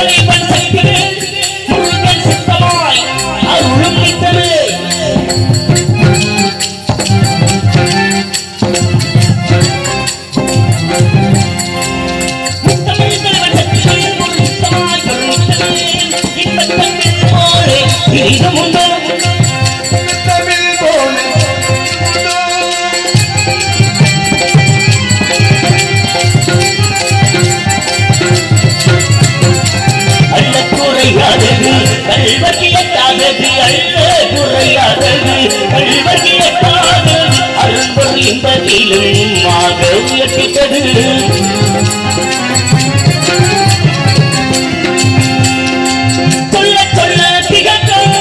இறைவன் சக்தியே முருகன் சுத்தமாய் அருளும் நித்தமே முத்தமிழ் தலைவன் சக்தியே முருகன் சுத்தமாய் அருளும் நித்தமே இன்பத் தமிழ் போலே இனிதும் உண்டோ தமிழ் போல அள்ள குறையாதது கல்வகியத்தாதது அள்ள குறையாதது கல்வகியத்தாதது அருள்பொரு இன்பத்திலும் மாக உயர்த்திட்டது சொல்ல சொல்ல திகட்டும்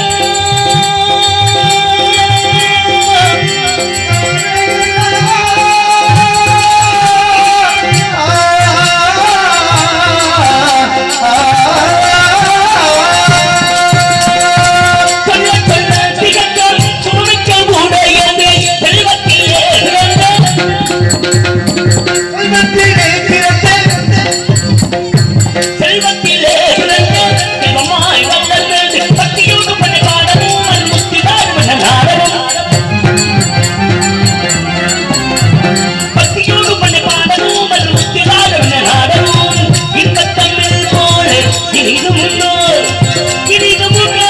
சொல்ல சொல்ல திகட்டும் சுமிக்க உடையது செல்வத்திலே பிறந்த செல்வத்திலே பிறந்த செல்வமாய் வந்தது பக்தியோடு பண்ண பாடமும் அன்முத்திதான் பண்ண நாடமும் பக்தியோடு பண்ண பாடமும் அன்முத்திதான் பண்ண நாடமும் இன்பத் தமிழ் போல இனிது முன்னோ இனிது முன்னோ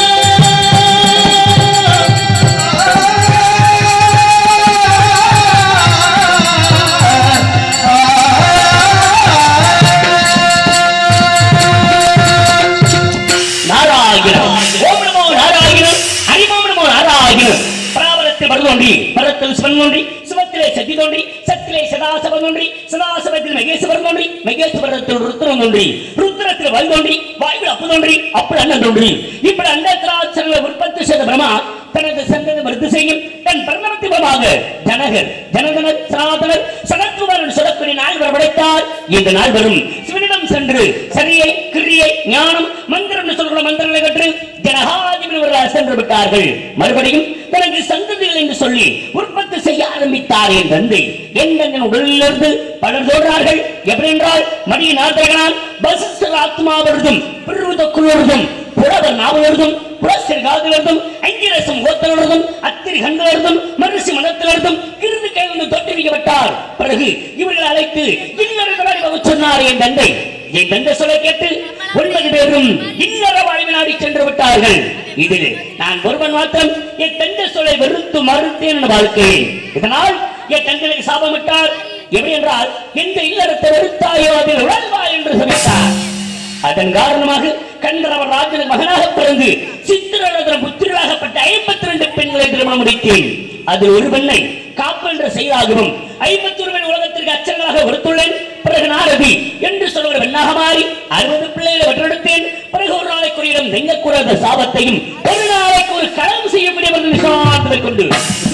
நாராயணம் ஓம் நமோ நாராயணம் ஹரிமோம் நமோ நாராயணம் பராபரத்தில் பரதோன்றி பரத்தில் சிவன் தோன்றி சிவத்திலே சக்தி தோன்றி சத்திலே சதாசவன் தோன்றி சதாசவத்தில் மகேஸ்வரன் தோன்றி மகேஸ்வரத்தில் ருத்ரன் தோன்றி ருத்ரத்தில் வல் தோன்றி வாயுவில் அப்பு தோன்றி அப்படி அண்ணன் தோன்றி இப்படி அண்டத்திராட்சரங்களை உற்பத்தி செய்த பிரமா தனது சந்ததி மறுத்து செய்யும் தன் பரமத்திபமாக ஜனகர் ஜனதனர் சனாதனர் சனத்துவர் என்று சொல்லக்கூடிய நாள் வரவழைத்தார் இந்த நாள் வரும் சிவனிடம் சென்று சரியை கிரியை ஞானம் மந்திரம் என்று சொல்கிற மந்திரங்களை கற்று ஜனகாதிபதி அவர்கள் சென்று விட்டார்கள் மறுபடியும் தனக்கு சந்ததிகள் என்று சொல்லி உற்பத்தி செய்ய ஆரம்பித்தார் என் தந்தை என் தந்தன் உடலிலிருந்து பலர் தோன்றார்கள் எப்படி என்றால் மடியின் ஆதரகனால் வசிஷ்டர் ஆத்மாவிருதும் பிரிவுதக்குழுவதும் புலவர் நாவலர்தும் புலஸ்தர் காதலர்தும் ஐங்கிரசம் கோத்தலர்தும் அத்திரி கண்டலர்தும் மரிசி மனத்திலர்தும் கிருது கைவிட்டு தோற்றுவிக்கப்பட்டார் பிறகு இவர்கள் அழைத்து இன்னொரு சொன்னார் என் தந்தை என் தந்தை சொல்ல கேட்டு ஒன்பது பேரும் இன்னொரு வாழ்வு நாடி சென்று விட்டார்கள் இதில் நான் ஒருவன் மாத்திரம் என் தந்தை சொல்லை வெறுத்து மறுத்தேன் என வாழ்க்கையில் இதனால் என் தந்தை சாபமிட்டார் எப்படி என்றால் எந்த இல்லறத்தை வெறுத்தாயோ அதில் உழல்வாய் என்று சமைத்தார் அதன் காரணமாக கண்டரவர் ராஜனுக்கு மகனாக பிறந்து சித்திரரதன புத்திரராகப்பட்ட ஐம்பத்தி ரெண்டு பெண்களை திருமணம் முடித்தேன் அதில் ஒரு பெண்ணை காப்பு என்ற செயலாகவும் ஐம்பத்தி ஒரு பெண் உலகத்திற்கு அச்சங்களாக கொடுத்துள்ளேன் பிறகு நாரதி என்று சொல்லுகிற பெண்ணாக மாறி அறுபது பிள்ளைகளை வெற்றெடுத்தேன் பிறகு ஒரு நாளைக்கு ஒரு இடம் நெங்கக்கூடாத சாபத்தையும் ஒரு நாளைக்கு ஒரு களம் செய்யக்கூடிய ஒரு விசாரத்தை கொண்டு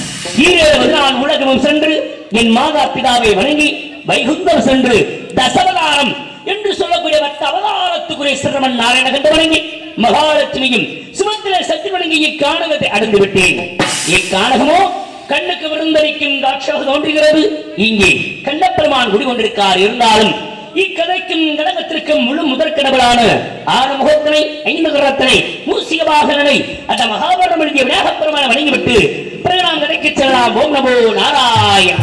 ஈரேழு நான் உலகமும் சென்று என் மாதா பிதாவை வணங்கி வைகுந்தம் சென்று தசவதாரம் என்று சொல்லக்கூடிய வட்ட அவதாரத்துக்குரிய சிரமன் நாராயண கண்டு வணங்கி மகாலட்சுமியும் சுமத்திர சக்தி வணங்கி இக்காணகத்தை அடைந்து விட்டேன் இக்காணகமோ கண்ணுக்கு விருந்தளிக்கும் காட்சியாக தோன்றுகிறது இங்கே கண்ணப்பெருமான் குடிகொண்டிருக்கார் இருந்தாலும் இக்கதைக்கும் கடகத்திற்கும் முழு முதற்கடவுளான ஆறு முகத்தினை ஐந்து கரத்தினை மூசிக வாகனனை அந்த மகாபாரதம் எழுதிய விநாயகப் பெருமானை வணங்கிவிட்டு பிறகு நாம் கதைக்கு செல்லலாம் ஓம் நமோ நாராயண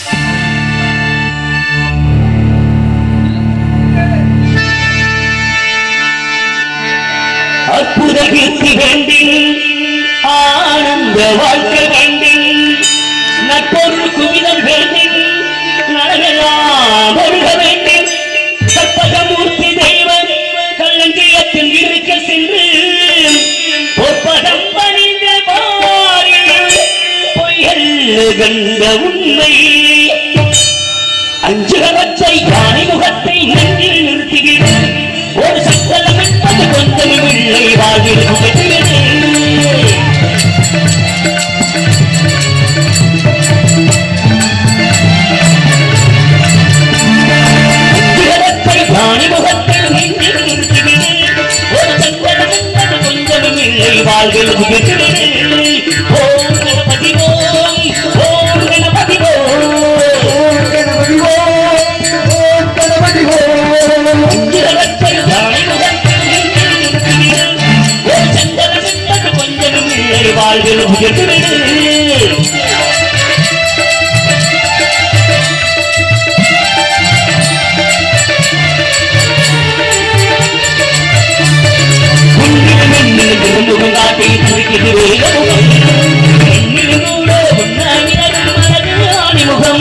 அற்புத கீர்த்தி வேண்டின் ஆனந்த வாழ்க்கை வேண்டின் நட்பொருள் குவிதல் வேண்டின் நலமெல்லாம் ஒழுக வேண்டின் கற்பகமூர்த்தி தெய்வம் கல்லஞ்சியத்தில் இருக்க சென்று பொற்பகம் பணிந்த பாரில் பொய்யல் கண்ட உண்மை அஞ்சுகவற்றை யானை முகத்தை நெஞ்சில் நிறுத்துகிறேன் ஒரு சக்கரம் என்பது கொஞ்சம் இல்லை வாழ்வில் புகழ்கிறது அஞ்சுகவற்றை யானை முகத்தை நெஞ்சில் நிறுத்துகிறேன் ஒரு சக்கரம் என்பது கொஞ்சம் இல்லை வாழ்வில் புகழ்கிறது ஓம் கணபதி ஓம் ஓம் கணபதி ஓம் கணபதி ஓம் ஓம் கணபதி ஓம் அஞ்சுகவற்றை யானை முகத்தை வாழ்வில் உயர்ந்து முகம் காட்டி துடிக்குது வேகமுகம் எண்ணில் கூட உன்னாயிரம் மனது ஆணிமுகம்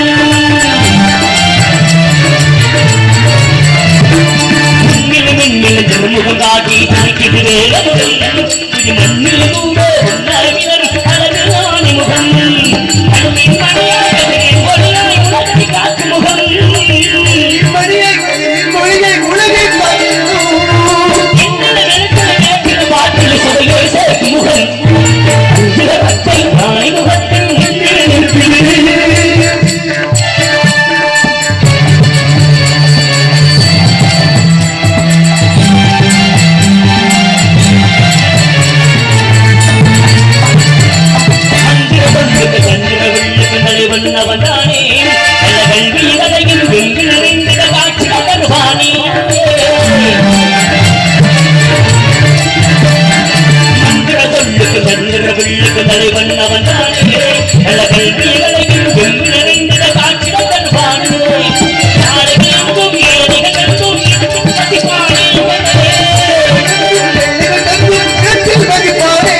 மின்னல் மின்னல் திருமுகம் காட்டி துடிக்குது வேகமுகம் இது மண்ணில் கூட உன்னாயிரம் மனது ஆணிமுகம் அழுமின் மணியாக ஒளியாய் உலகை காக்கும் முகம் மணியை மொழியை உலகை பகிர்ந்தோம். என்னென்ன எழுத்துல கேட்கிற பாட்டில் சுவையை சேர்க்கும் முகம் அஞ்சுகத்தை நாளை முகத்தில் நின்று நிறுத்தி அஞ்சுகத்துக்கு சந்திர வெள்ளுக்கு தலைவன் அவன்தானே நல்ல கல்வி கதையில் வெள்ளி நிறைந்திட காட்சி தருவானே மந்திர சொல்லுக்கு சந்திர வெள்ளுக்கு தலைவன் அவன்தானே நல்ல கல்வி கதையில் வெள்ளி நிறைந்திட காட்சி தருவானே நாளைக்கு எங்கும் ஏழைகள் எங்கும் எங்கும் பதிப்பானே வெள்ளிகள் தங்கும் இடத்தில் மதிப்பானே.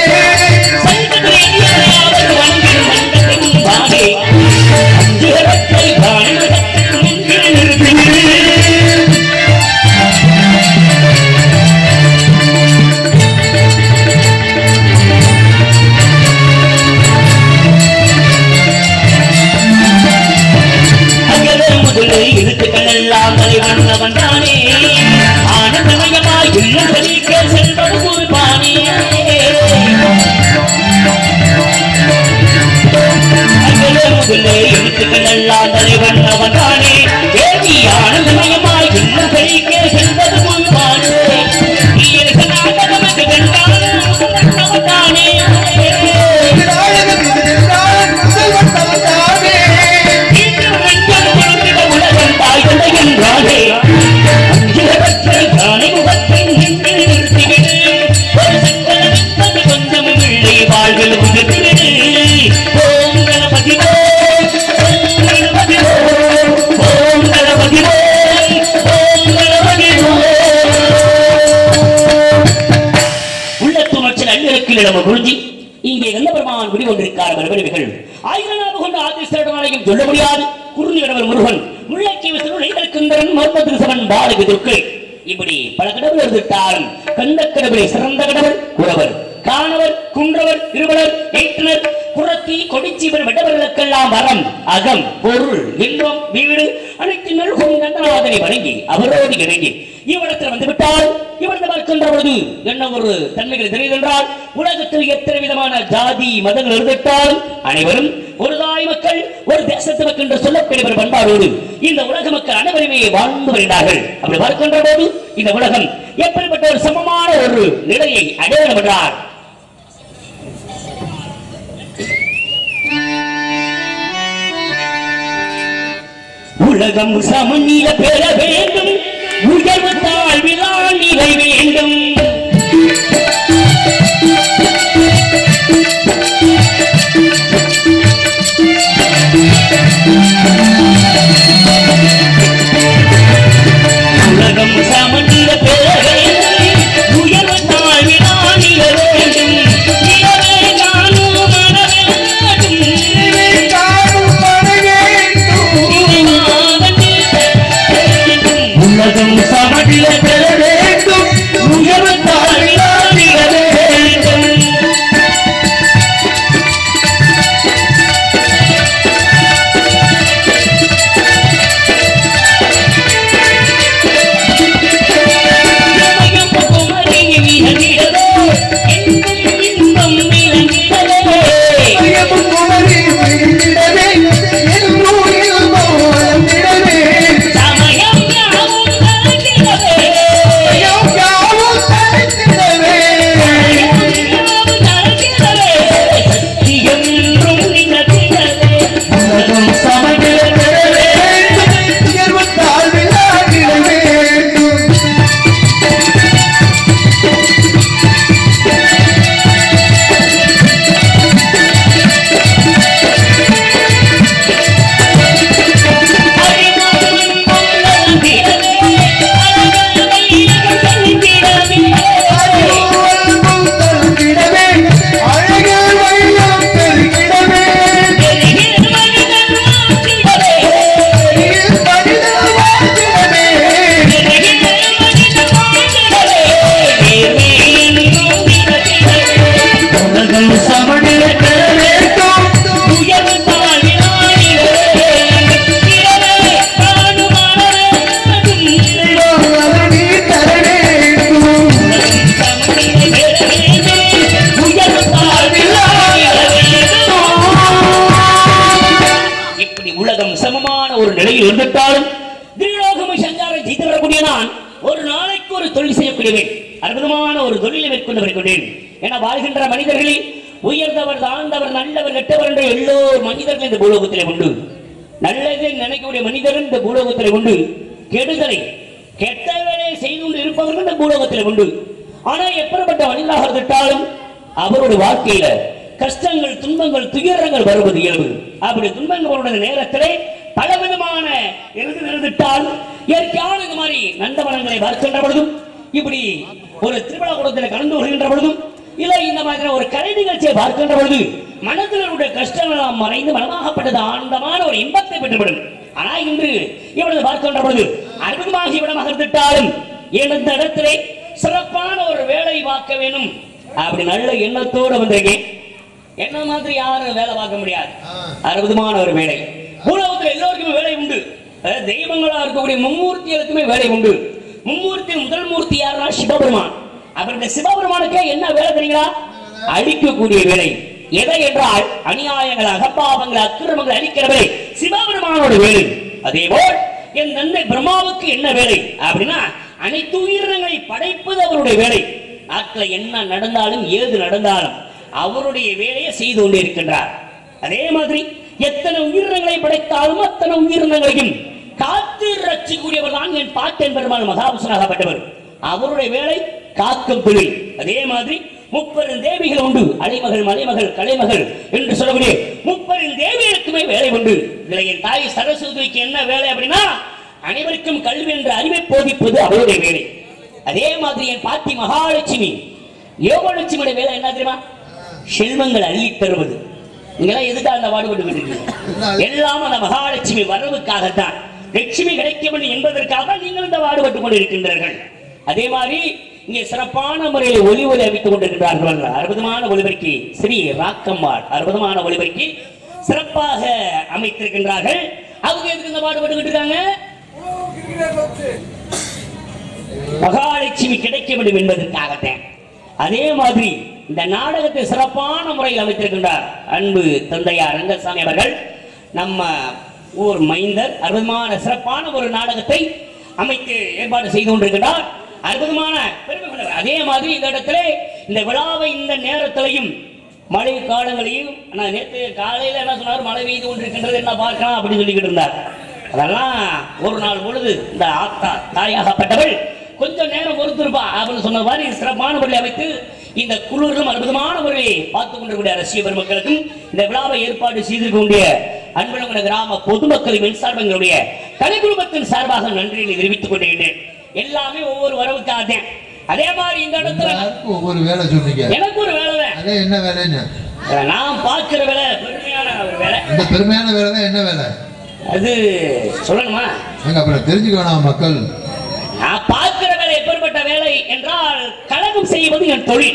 ஆனந்தமயமாய் இல்லங்களிக்க செல்வது குருபானே அகலே முதலே எழுத்துக்கள் எல்லாம் தலைவன் அவன்தானே தேவி ஆனந்தமயமாய் இன்னும் கழிக்க செல்வது முன்பானே இயற்கை நாடகமது கண்டாலும் அவன்தானே இது நாடகம், இது நாடகம், முதல்வன் தவத்தானே. இன்று நெஞ்சம் குளிர்ந்திட உலகம் தாய் தந்தையென்றாலே அஞ்சுகத்தை தானே முகத்தை நின்று நிறுத்திவிடு ஒரு சங்கடம் கொஞ்சம் இல்லை வாழ்வில் உதிர்த்திவிடு ஓம் கணபதி ஓம் ஓம் கணபதி ஓம் ஓம் கணபதி ஓம் ஓம் கணபதி ஓம் உள்ளத்துணர்ச்சி நல்லிறக்கில் நம்ம குறிஞ்சி இங்கே கந்தபெருமான் குடிகொண்டிருக்கார் மறுபடிகள் ஆயிரநாம கொண்ட ஆதிஸ்தரனாலையும் சொல்ல முடியாது குறுநிடவர் முருகன் முல்லைக்கு விசனு நெய்தற்குந்தரன் மர்ம திருசவன் பாலகு துர்க்கை இப்படி பல கடவுள் எழுதிட்டாலும் கந்த கடவுளை சிறந்த கடவுள் குறவர் காணவர் குன்றவர் இருவலர் ஏற்றனர் புறத்தி கொடிச்சீவர் விடவர்களுக்கெல்லாம் வரம் அகம் பொருள் இன்பம் வீடு அனைத்து நல்கும் கந்தநாதனை வணங்கி அவரோடு இணங்கி இவ்விடத்தில் வந்து விட்டால் இவரது பார்க்கின்ற பொழுது என்ன ஒரு தன்மைகள் தெரியுதென்றால் உலகத்தில் எத்தனை விதமான ஜாதி மதங்கள் இருந்துவிட்டாலும் அனைவரும் ஒரு தாய் மக்கள் ஒரு தேசத்து மக்கள் என்று சொல்லக்கூடிய ஒரு பண்பாடோடு இந்த உலக மக்கள் அனைவருமே வாழ்ந்து வருகிறார்கள் அப்படி பார்க்கின்ற போது இந்த உலகம் எப்படிப்பட்ட ஒரு சமமான ஒரு நிலையை அடையணும் என்றார் உலகம் சமநில பெற வேண்டும் உயர்வு தாழ்விலால் நிலை வேண்டும் உலகம் சமநில பெற வேண்டும் உயர்வு தாழ்விலால் நிலை வேண்டும் நிலவே காணும் மன வேண்டும் காணும் மனவேண்டும். உலகம் சமநில பெற வேண்டும் உயர்வு செய்யக்கூடியவன் அற்புதமான ஒரு தொழிலை மேற்கொண்டு வருகின்றேன் என வாழ்கின்ற மனிதர்களில் உயர்ந்தவர் தாழ்ந்தவர் நல்லவர் கெட்டவர் என்ற எல்லோர் மனிதர்கள் இந்த பூலோகத்திலே உண்டு நல்லதை நினைக்கக்கூடிய மனிதர் இந்த பூலோகத்திலே உண்டு கெடுதலை கெட்ட வேலையை செய்து கொண்டு இருப்பவர்கள் இந்த பூலோகத்திலே உண்டு ஆனா எப்படிப்பட்ட மனிதனாக இருந்துட்டாலும் அவருடைய வாழ்க்கையில கஷ்டங்கள் துன்பங்கள் துயரங்கள் வருவது இயல்பு அப்படி துன்பங்களுடைய நேரத்திலே பலவிதமான இருந்து இருந்துட்டால் இயற்கையான இந்த மாதிரி நந்தவனங்களை பார்க்கின்ற பொழுதும் இப்படி ஒரு திருவிழா கூடத்தில் கலந்து கொள்கின்ற பொழுதும் இல்லை இந்த மாதிரி ஒரு கலை நிகழ்ச்சியை பார்க்கின்ற பொழுது மனதிலுடைய கஷ்டங்கள் எல்லாம் மறைந்து மனமாகப்பட்டது ஆனந்தமான ஒரு இன்பத்தை பெற்றுவிடும் ஆனா இன்று இவனது பார்க்கின்ற பொழுது அற்புதமாக இவ்விடமாக இருந்துட்டாலும் இந்த இடத்திலே சிறப்பான ஒரு வேலை பார்க்க வேணும் அப்படி நல்ல எண்ணத்தோடு வந்திருக்கேன் என்ன மாதிரி யாரும் வேலை பார்க்க முடியாது அற்புதமான ஒரு வேலை பூலோகத்தில் எல்லோருக்குமே வேலை உண்டு அதாவது தெய்வங்களா இருக்கக்கூடிய மும்மூர்த்திகளுக்குமே வேலை உண்டு மும்மூர்த்தி முதல் மூர்த்தி யாருன்னா சிவபெருமான் அவர் இந்த சிவபெருமானுக்கே என்ன வேலை தெரியுங்களா அழிக்கக்கூடிய வேலை எதை என்றால் அநியாயங்கள் அகப்பாவங்கள் அக்கிரமங்கள் அழிக்கிற வேலை சிவபெருமானோட வேலை அதே போல் என் தந்தை பிரம்மாவுக்கு என்ன வேலை அப்படின்னா அனைத்து உயிரினங்களை படைப்பது அவருடைய வேலை நாட்டில் என்ன நடந்தாலும் ஏது நடந்தாலும் அவருடைய வேலையை செய்து கொண்டிருக்கின்றார் அதே மாதிரி எத்தனை உயிரினங்களை படைத்தாலும் அத்தனை உயிரினங்களையும் காத்து ரட்சிக்கூடியவர் தான் என் பாட்டன் பெருமாள் மகாபுசனாகப்பட்டவர் அவருடைய வேலை காக்கும் தொழில் அதே மாதிரி முப்பெரும் தேவிகள் உண்டு அலைமகள் மலைமகள் கலைமகள் என்று சொல்லக்கூடிய முப்பெரும் தேவிகளுக்குமே வேலை உண்டு இதுல என் தாய் சரஸ்வதிக்கு என்ன வேலை அப்படின்னா அனைவருக்கும் கல்வி என்ற அறிவை போதிப்பது அவருடைய வேலை அதே மாதிரி என் பாட்டி மகாலட்சுமி யோகலட்சுமியுடைய வேலை என்ன தெரியுமா செல்வங்கள் அள்ளி தருவது நீங்களாம் எதுக்காக அந்த பாடுபட்டு இருக்கீங்க எல்லாம் அந்த மகாலட்சுமி வரவுக்காகத்தான் லட்சுமி கிடைக்க வேண்டும் என்பதற்காக தான் நீங்கள் இந்த பாடுபட்டுக் கொண்டிருக்கின்றீர்கள் அதே மாதிரி இங்கே சிறப்பான முறையில் ஒலி ஒலி அமைத்துக் கொண்டிருக்கிறார்கள் அற்புதமான ஒளிபெருக்கி ஸ்ரீ ராக்கம்மாள் அற்புதமான ஒளிபெருக்கி சிறப்பாக அமைத்திருக்கின்றார்கள் அவங்க எதுக்கு இந்த பாடுபட்டுக்கிட்டு இருக்காங்க மகாலட்சுமி கிடைக்க வேண்டும் என்பதற்காகத்தான் அதே மாதிரி இந்த நாடகத்தை சிறப்பான முறையில் அமைத்திருக்கின்றார் அன்பு தந்தையார் ரங்கசாமி அவர்கள் நம்ம ஊர் மைந்தர் அற்புதமான சிறப்பான ஒரு நாடகத்தை அமைத்து ஏற்பாடு செய்து கொண்டிருக்கிறார் அற்புதமான பெருமை கொண்டவர். அதே மாதிரி இந்த இடத்துல இந்த விழாவை இந்த நேரத்திலையும் மழை காலங்களையும் நான் நேற்று காலையில என்ன சொன்னார் மழை பெய்து கொண்டிருக்கின்றது என்ன பார்க்கலாம் அப்படின்னு சொல்லிக்கிட்டு இருந்தார் அதெல்லாம் ஒரு நாள் பொழுது இந்த ஆத்தா தாயாகப்பட்டவள் கொஞ்சம் நேரம் பொறுத்திருப்பா அப்படின்னு சொன்ன மாதிரி சிறப்பான முறையில் அமைத்து இந்த குழுவிலும் அற்புதமான முறையை பார்த்து கொண்டிருக்கூடிய ரசிக பெருமக்களுக்கும் இந்த விழாவை ஏற்பாடு செய்திருக்கக்கூடிய அன்பழகுன கிராம பொதுமக்கள் மின்சார்பங்களுடைய கலை குடும்பத்தின் சார்பாக நன்றியை தெரிவித்துக் கொண்டிருக்கிறேன் எல்லாமே ஒவ்வொரு வரவுக்காக தான். அதே மாதிரி இந்த இடத்துல எல்லாருக்கும் ஒவ்வொரு வேலை சொன்னீங்க எனக்கு ஒரு வேலை தான். அதே என்ன வேலைன்னு நான் பார்க்கிற வேலை பெருமையான ஒரு வேலை அந்த பெருமையான வேலை தான் என்ன வேலை அது சொல்லணுமா எங்க அப்புறம் தெரிஞ்சுக்க வேணாம் மக்கள் நான் பார்க்கிற வேலை எப்பேற்பட்ட வேலை என்றால் கழகம் செய்வது என் தொழில்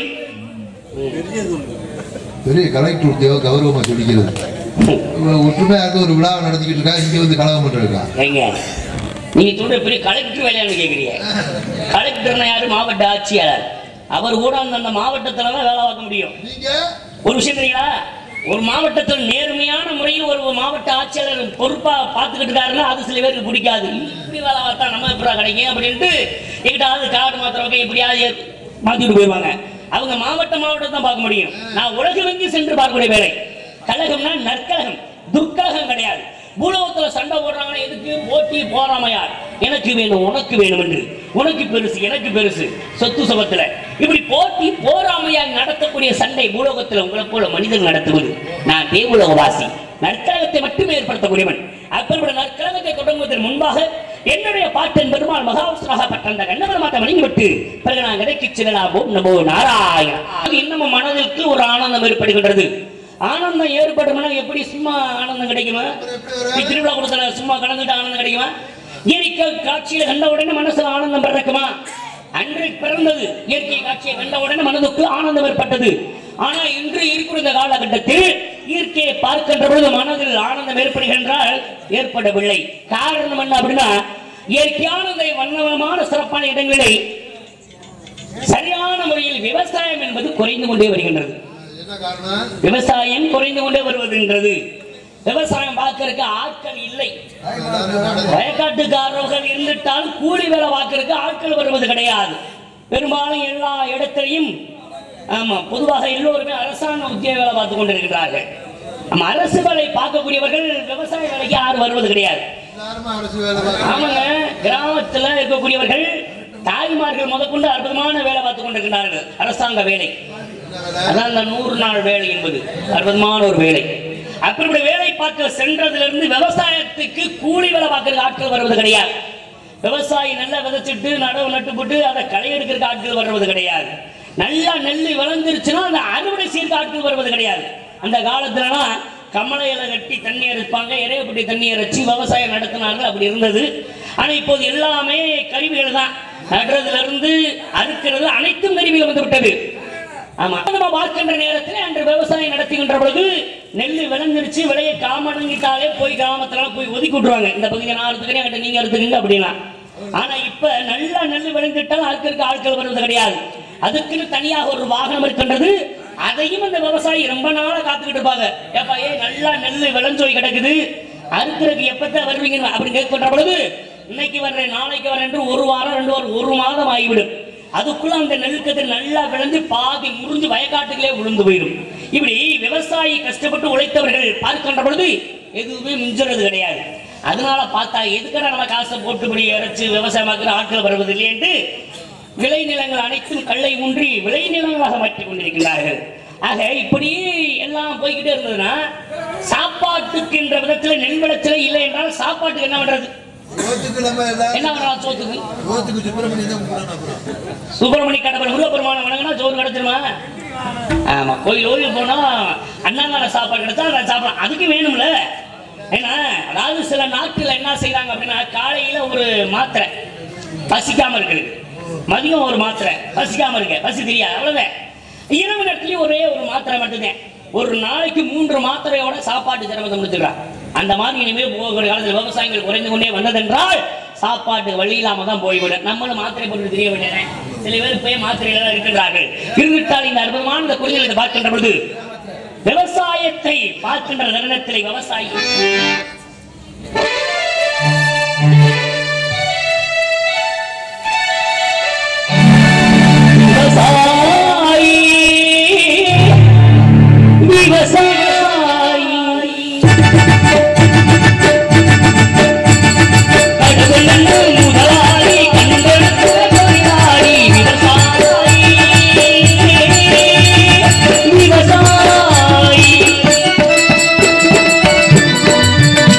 பெரிய கலெக்டர் உத்தியோக கௌரவமா சொல்லிக்கிறது இவ்வளவு ஒற்றுமையா இருந்து ஒரு விழாவை நடத்திக்கிட்டு இருக்கா இங்க வந்து கலகம் பண்ணிருக்கா ஏங்க நீங்க சொல்ற பெரிய கலெக்டர் வேலையான்னு கேக்குறீங்க கலெக்டர்னா யாரு மாவட்ட ஆட்சியாளர் அவர் கூட அந்த அந்த மாவட்டத்துல தான் வேலை பார்க்க முடியும் நீங்க ஒரு விஷயம் தெரியுங்களா ஒரு மாவட்டத்தில் நேர்மையான முறையில் ஒரு மாவட்ட ஆட்சியாளர் பொறுப்பா பார்த்துக்கிட்டு இருக்காருன்னா அது சில பேருக்கு பிடிக்காது இப்படி வேலை பார்த்தா நம்ம எப்படா கிடைக்கும் அப்படின்ட்டு எங்கிட்டாவது காடு மாத்திரவங்க எப்படியாவது மாத்திட்டு போயிடுவாங்க அவங்க மாவட்ட மாவட்டம் தான் பார்க்க முடியும் நான் உலகமெங்கு சென்று பார்க்கக்கூடிய வேலை கழகம்னா நற்கழகம் துர்க்கழகம் கிடையாது பூலோகத்துல சண்டை போடுறாங்கன்னா எதுக்கு போட்டி போறாமையார் எனக்கு வேணும் உனக்கு வேணும் என்று உனக்கு பெருசு எனக்கு பெருசு சொத்து சுகத்துல இப்படி போட்டி போராமையால் நடத்தக்கூடிய சண்டை பூலோகத்துல உங்களை போல மனிதன் நடத்துவது நான் தேவுலகவாசி நற்கழகத்தை மட்டுமே ஏற்படுத்தக்கூடியவன் அப்படிப்பட்ட நற்கழகத்தை தொடங்குவதற்கு முன்பாக என்னுடைய பாட்டன் பெருமாள் மகாவசராகப்பட்ட அந்த கண்ணபெருமாட்டை வணங்கிவிட்டு பிறகு நான் கிடைக்கு செல்லலாமோ நமோ நாராயண அது இன்னமும் மனதிற்கு ஒரு ஆனந்தம் ஏற்படுகின்றது ஆனந்தம் ஏற்படும்னா எப்படி சும்மா ஆனந்தம் கிடைக்குமா நீ திருவிழா கொடுத்தல சும்மா கலந்துட்டு ஆனந்தம் கிடைக்குமா இயற்கை காட்சியில கண்ட உடனே மனசுல ஆனந்தம் பிறக்குமா அன்று பிறந்தது இயற்கை காட்சியை கண்ட உடனே மனதுக்கு ஆனந்தம் ஏற்பட்டது ஆனா இன்று இருக்கிற இந்த காலகட்டத்தில் இயற்கையை பார்க்கின்ற பொழுது மனதில் ஆனந்தம் ஏற்படுகின்றால் ஏற்படவில்லை காரணம் என்ன அப்படின்னா இயற்கையான இந்த வண்ணமான சிறப்பான இடங்களை சரியான முறையில் விவசாயம் என்பது குறைந்து கொண்டே வருகின்றது என்ன காரணம் விவசாயம் குறைந்து கொண்டே வருவதுன்றது விவசாயம் பார்க்கறதுக்கு ஆட்கள் இல்லை வயக்காட்டுக்காரர்கள் இருந்துட்டாலும் கூலி வேலை பார்க்கறதுக்கு ஆட்கள் வருவது கிடையாது பெரும்பாலும் எல்லா இடத்திலையும் ஆமா பொதுவாக எல்லோருமே அரசாங்க உத்தியோக வேலை பார்த்து கொண்டிருக்கிறார்கள் நம்ம அரசு வேலை பார்க்கக்கூடியவர்கள் விவசாய வேலைக்கு யாரும் வருவது கிடையாது எல்லாருமே அரசு வேலை பார்க்கறாங்க. ஆமாங்க கிராமத்துல இருக்கக்கூடியவர்கள் தாய்மார்கள் முதற்கொண்டு அற்புதமான வேலை பார்த்து கொண்டிருக்கிறார்கள் அரசாங்க வேலை என்ன வேலை? அதான் அந்த நூறு நாள் வேலை என்பது அற்புதமான ஒரு வேலை அப்படி வேலை பார்க்க சென்றதுல இருந்து விவசாயத்துக்கு கூலி வேலை பார்க்கறதுக்கு ஆட்கள் வருவது கிடையாது விவசாயி நல்லா விதைச்சிட்டு நடவு நட்டு போட்டு அதை களை எடுக்கிறதுக்கு ஆட்கள் வருவது கிடையாது நல்லா நெல் விளைஞ்சிருச்சுன்னா அந்த அறுவடை செய்யறதுக்கு ஆட்கள் வருவது கிடையாது அந்த காலத்துலலாம் கமலை இலை கட்டி தண்ணி அரைப்பாங்க இறையப்பட்டி தண்ணி அரைச்சி விவசாயம் நடத்தினாங்க அப்படி இருந்தது ஆனா இப்போது எல்லாமே கருவிகள் தான் நடுறதுல இருந்து அறுக்கிறது அனைத்தும் கருவிகள் வந்து விட்டது ஆமா நம்ம பார்க்கின்ற நேரத்தில் அன்று விவசாயம் நடத்துகின்ற பொழுது நெல் விளைஞ்சிருச்சு விளைய காமடங்கிட்டாலே போய் கிராமத்துல போய் ஒதுக்கி விட்டுருவாங்க இந்த பகுதியை நான் அறுத்துக்கிறேன் என்கிட்ட நீங்க அறுத்துக்கங்க அப்படின்னா ஆனா இப்ப நல்லா நெல் விளைஞ்சிட்டால் ஆட்களுக்கு ஆட்கள் வருவது கிடையாது அதுக்குன்னு தனியாக ஒரு வாகனம் இருக்கின்றது அதையும் அந்த விவசாயி ரொம்ப நாளா காத்துக்கிட்டு இருப்பாங்க ஏப்பா ஏ நல்லா நெல் விளைஞ்சோய் கிடக்குது அறுக்கிறதுக்கு எப்பத்தான் வருவீங்க அப்படின்னு கேட்கின்ற பொழுது இன்னைக்கு வர்றேன் நாளைக்கு வரேன் என்று ஒரு வாரம் ரெண்டு வாரம் ஒரு மாதம் ஆகிவிடும் அதுக்குள்ள அந்த நெல்கதிர் நல்லா விளைஞ்சு பாதி முறிஞ்சு வயக்காட்டுகளே விழுந்து போயிடும் இப்படி விவசாயி கஷ்டப்பட்டு உழைத்தவர்கள் பார்க்கின்ற பொழுது எதுவுமே மிஞ்சுறது கிடையாது அதனால பார்த்தா எதுக்கடா நம்ம காசை போட்டுபடி இறைச்சு விவசாயமாக்குற ஆட்கள் வருவது இல்லையென்று விளைநிலங்கள் அனைத்தும் கல்லை ஊன்றி விளைநிலங்களாக மாற்றிக் கொண்டிருக்கிறார்கள் ஆக இப்படி எல்லாம் போய்கிட்டே இருந்ததுன்னா சாப்பாட்டுக்கு என்ற விதத்தில் நெல் விளைச்சலே இல்லை என்றால் சாப்பாட்டுக்கு என்ன பண்றது சோத்துக்கு நம்ம எல்லாரும் என்ன பண்ணலாம் சோத்துக்கு சோத்துக்கு சுப்பிரமணியம் தான் கும்பிடணும் அப்புறம் சுப்பிரமணிய கடவுள் முருகப்பெருமான வணங்கினா சோறு கிடைச்சிருமா ஆமா கோயில் கோயில் போனா அண்ணாங்கால சாப்பாடு கிடைச்சா அதை சாப்பிடலாம் அதுக்கு வேணும்ல ஏன்னா அதாவது சில நாட்கள் என்ன செய்றாங்க அப்படின்னா காலையில ஒரு மாத்திரை பசிக்காம இருக்குது மதியம் ஒரு மாத்திரை பசிக்காம இருக்கு பசி தெரியாது அவ்வளவுதான் இரவு நேரத்துலயும் ஒரே ஒரு மாத்திரை மட்டும்தான் ஒரு நாளைக்கு மூன்று மாத்திரையோட சாப்பாட்டு சிரமத்தை முடிச்சுக்கிறான் அந்த மாதிரி இனிமேல் போகிற காலத்தில் விவசாயங்கள் குறைந்து கொண்டே வந்ததென்றால் சாப்பாட்டுக்கு வழி இல்லாம தான் போய்விடும் நம்மளும் மாத்திரை பொருள் தெரிய வேண்டியது சில பேர் போய் மாத்திரையில தான் இருக்கின்றார்கள் இருந்துட்டால் இந்த அற்புதமான இந்த குறிஞ்சலத்தை பார்க்கின்ற பொழுது விவசாயத்தை பார்க்கின்ற தருணத்திலே விவசாயி விவசாயி விவசாயி கடவுள் முதலாளி கண்களுக்கு தொழிலாளி விவசாயி விவசாயி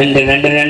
நண்டு நண்டு நண்டு